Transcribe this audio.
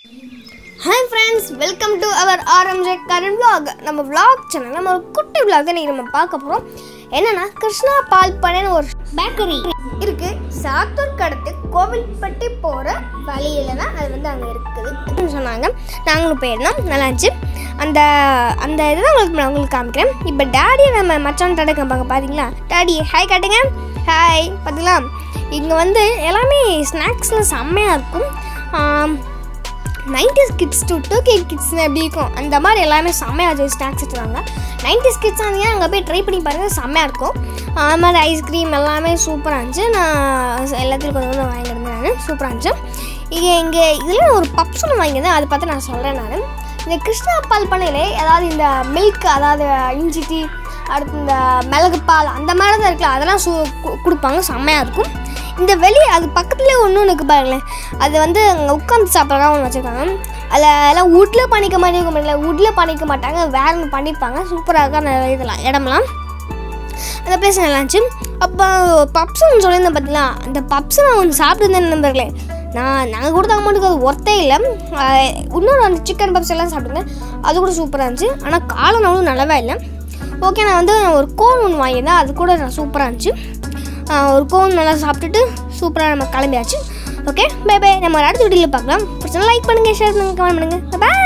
hi friends welcome to our RMJ current vlog நம்ம vlog channel நம்ம ஒரு குட்டி vlog தான் இன்னைக்கு நம்ம பார்க்க போகிறோம் என்னன்னா கிருஷ்ணா பால் பண்ணைன்னு ஒரு பேக்கரி இருக்கு சாத்தூர் கடத்து கோவில்பட்டி போகிற வழியில தான் அது வந்து அங்கே இருக்குது சொன்னாங்க நாங்களும் போயிருந்தோம் நல்லா இருந்துச்சு அந்த அந்த இதுதான் உங்களுக்கு நான் உங்களுக்கு காமிக்கிறேன் இப்போ டேடியை நம்ம மச்சான் தடை காமிப்பாங்க பார்த்தீங்களா டாடி ஹாய் காட்டுங்க ஹாய் பார்த்தீங்களா இங்கே வந்து எல்லாமே ஸ்நாக்ஸ்லாம் செம்மையாக இருக்கும் ஆம், nineties kids to two K kids எப்படி இருக்கும் அந்த மாதிரி எல்லாமே செம்மையாக வச்சு ஸ்நாக்ஸ் வச்சுருவாங்க நைன்டிஸ் கிட்ஸ் இருந்தீங்க அங்கே போய் ட்ரை பண்ணி பாருங்கள் செம்மையாக இருக்கும் அது மாதிரி ஐஸ்கிரீம் எல்லாமே சூப்பராக இருந்துச்சு நான் எல்லாத்துலையும் கொஞ்சம் கொஞ்சம் வாங்கியிருந்தேன் நான் சூப்பராக இருந்துச்சு இங்கே இங்கே இதில் ஒரு பப்ஸ் ஒன்று வாங்கியிருந்தேன் அதை பார்த்து நான் சொல்கிறேன் நான் இந்த கிருஷ்ணா பால் பண்ணையிலே அதாவது இந்த மில்க் அதாவது இஞ்சி டீ அடுத்து இந்த மிளகு பால் அந்த மாதிரி தான் இருக்குல்ல அதெல்லாம் சூ கு- கொடுப்பாங்க செம்மையாக இருக்கும் இந்த வெளியே அது பக்கத்துலேயே ஒன்று ஒன்று இருக்கு பாருங்களேன் அது வந்து அங்கே உட்காந்து சாப்பிட்றதா ஒன்று வச்சுருக்காங்க அதில் எல்லாம் வுட்டில் பண்ணிக்க மாதிரி இருக்க முடியல வுட்டில் பண்ணிக்க மாட்டாங்க வேற ஒன்று பண்ணியிருப்பாங்க சூப்பராக இருக்கா அந்த இதெல்லாம் இடம்லாம் அந்த பிளேஸ் நல்லா இருந்துச்சு அப்போ பப்ஸ்னு சொல்லியிருந்தேன் பார்த்தீங்களா அந்த பப்ஸ் நான் ஒன்று சாப்பிட்டுருந்தேன் நண்பர்களே நான் நாங்கள் கொடுத்த அமௌண்ட்டுக்கு அது ஒர்த்தே இல்லை ஆஹ் இன்னொரு அந்த சிக்கன் பப்ஸ் எல்லாம் சாப்பிட்டுருந்தேன் அது கூட சூப்பராக இருந்துச்சு ஆனால் காலம் அவ்வளோ நல்லாவே இல்லை ஓகே நான் வந்து ஒரு கோன் ஒன்று வாங்கியிருந்தேன் அது கூட நான் சூப்பராக இருந்துச்சு ஆஹ் ஒரு கோன் நல்லா சாப்பிட்டுட்டு சூப்பராக நம்ம கிளம்பியாச்சு ஓகே பை பை நம்ம அடுத்த வீடியோவில் பார்க்கலாம் பிடிச்சா லைக் பண்ணுங்கள் ஷேர் பண்ணுங்கள் கமெண்ட் பண்ணுங்கள் பாய்